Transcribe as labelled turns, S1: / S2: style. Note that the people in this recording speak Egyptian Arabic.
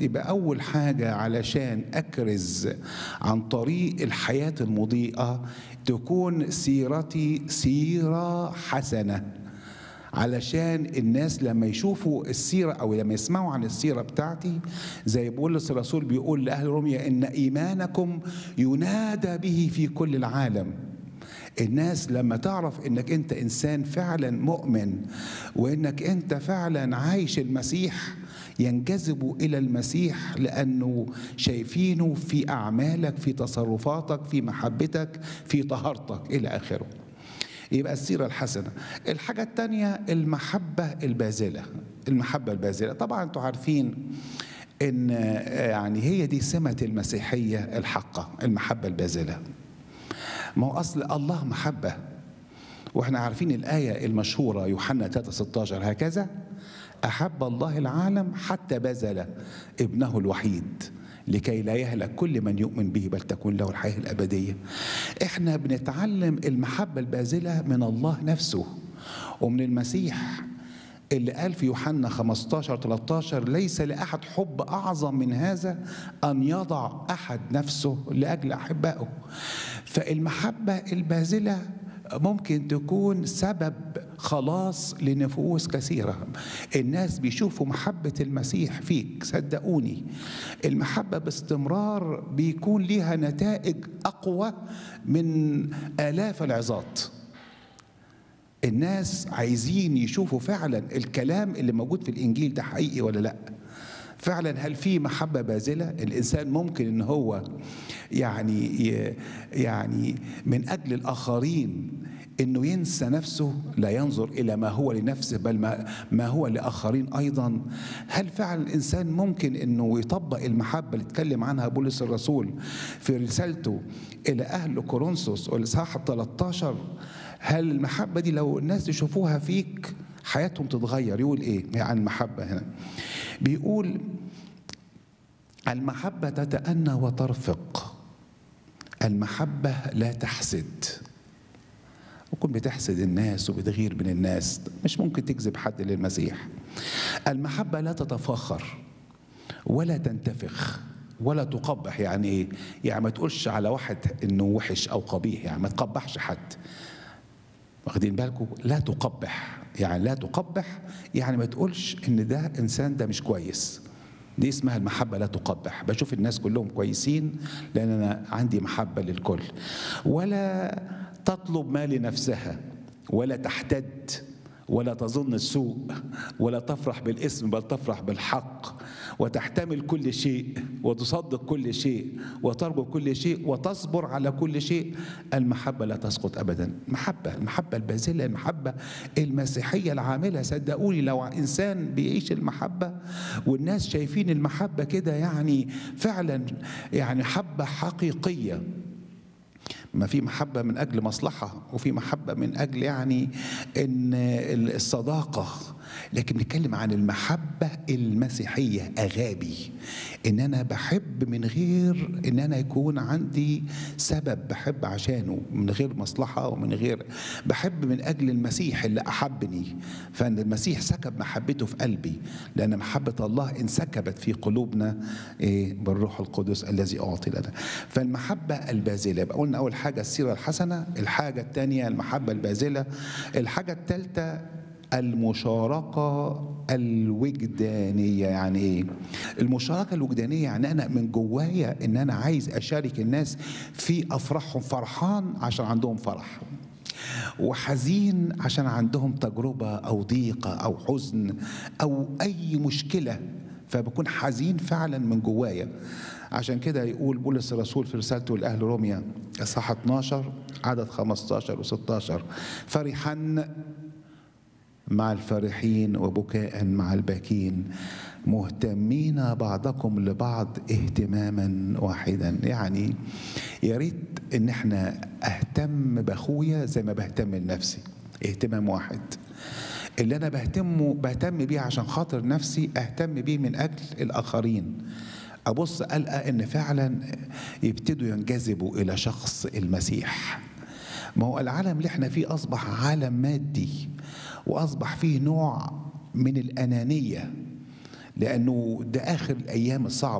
S1: يبقى أول حاجة علشان أكرز عن طريق الحياة المضيئة تكون سيرتي سيرة حسنة علشان الناس لما يشوفوا السيرة أو لما يسمعوا عن السيرة بتاعتي زي بولس الرسول بيقول لأهل روميا إن إيمانكم ينادى به في كل العالم الناس لما تعرف انك انت انسان فعلا مؤمن وانك انت فعلا عايش المسيح ينجذبوا الى المسيح لانه شايفينه في اعمالك في تصرفاتك في محبتك في طهارتك الى اخره يبقى السيره الحسنه الحاجه الثانيه المحبه البازله المحبه البازله طبعا انتوا عارفين ان يعني هي دي سمه المسيحيه الحقه المحبه البازله ما هو اصل الله محبه واحنا عارفين الايه المشهوره يوحنا 3 16 هكذا احب الله العالم حتى بذل ابنه الوحيد لكي لا يهلك كل من يؤمن به بل تكون له الحياه الابديه احنا بنتعلم المحبه الباذله من الله نفسه ومن المسيح اللي قال في يوحنا 15 13 ليس لأحد حب أعظم من هذا أن يضع أحد نفسه لأجل أحبائه فالمحبة الباذلة ممكن تكون سبب خلاص لنفوس كثيرة الناس بيشوفوا محبة المسيح فيك صدقوني المحبة باستمرار بيكون ليها نتائج أقوى من آلاف العظات الناس عايزين يشوفوا فعلا الكلام اللي موجود في الانجيل ده حقيقي ولا لا فعلا هل في محبه باذله الانسان ممكن ان هو يعني يعني من اجل الاخرين انه ينسى نفسه لا ينظر الى ما هو لنفسه بل ما, ما هو لاخرين ايضا هل فعلا الانسان ممكن انه يطبق المحبه اللي اتكلم عنها بولس الرسول في رسالته الى اهل كورنثوس والاصحاح 13 هل المحبة دي لو الناس يشوفوها فيك حياتهم تتغير يقول ايه عن المحبة هنا بيقول المحبة تتأنى وترفق المحبة لا تحسد وكن بتحسد الناس وبتغير من الناس مش ممكن تجذب حد للمسيح المحبة لا تتفاخر ولا تنتفخ ولا تقبح يعني ايه يعني ما تقولش على واحد انه وحش او قبيح يعني ما تقبحش حد واخدين بالكم لا تقبح يعني لا تقبح يعني ما تقولش ان ده انسان ده مش كويس دي اسمها المحبه لا تقبح بشوف الناس كلهم كويسين لان انا عندي محبه للكل ولا تطلب ما لنفسها ولا تحتد ولا تظن السوء ولا تفرح بالاسم بل تفرح بالحق وتحتمل كل شيء وتصدق كل شيء وترجو كل شيء وتصبر على كل شيء المحبة لا تسقط أبدا محبة المحبة البازلة المحبة المسيحية العاملة صدقوني لو إنسان بيعيش المحبة والناس شايفين المحبة كده يعني فعلا يعني حبة حقيقية ما في محبة من أجل مصلحة وفي محبة من أجل يعني إن الصداقة لكن بنتكلم عن المحبة المسيحية أغابي إن أنا بحب من غير إن أنا يكون عندي سبب بحب عشانه من غير مصلحة ومن غير بحب من أجل المسيح اللي أحبني فإن المسيح سكب محبته في قلبي لأن محبة الله انسكبت في قلوبنا بالروح القدس الذي أعطي لنا فالمحبة البازلة يبقى قلنا أول حاجة السيرة الحسنة الحاجة الثانية المحبة البازلة الحاجة الثالثة المشاركة الوجدانية يعني ايه؟ المشاركة الوجدانية يعني أنا من جوايا إن أنا عايز أشارك الناس في أفراحهم فرحان عشان عندهم فرح وحزين عشان عندهم تجربة أو ضيقة أو حزن أو أي مشكلة فبكون حزين فعلا من جوايا عشان كده يقول بولس الرسول في رسالته لأهل روميا إصحاح 12 عدد 15 و16 فرحا مع الفرحين وبكاء مع الباكين مهتمين بعضكم لبعض اهتماما واحدا يعني يا ريت ان احنا اهتم باخويا زي ما بهتم لنفسي اهتمام واحد اللي انا بهتمه بهتم بيه عشان خاطر نفسي اهتم بيه من اجل الاخرين ابص القى ان فعلا يبتدوا ينجذبوا الى شخص المسيح ما هو العالم اللي احنا فيه اصبح عالم مادي واصبح فيه نوع من الانانيه لانه ده اخر الايام الصعبه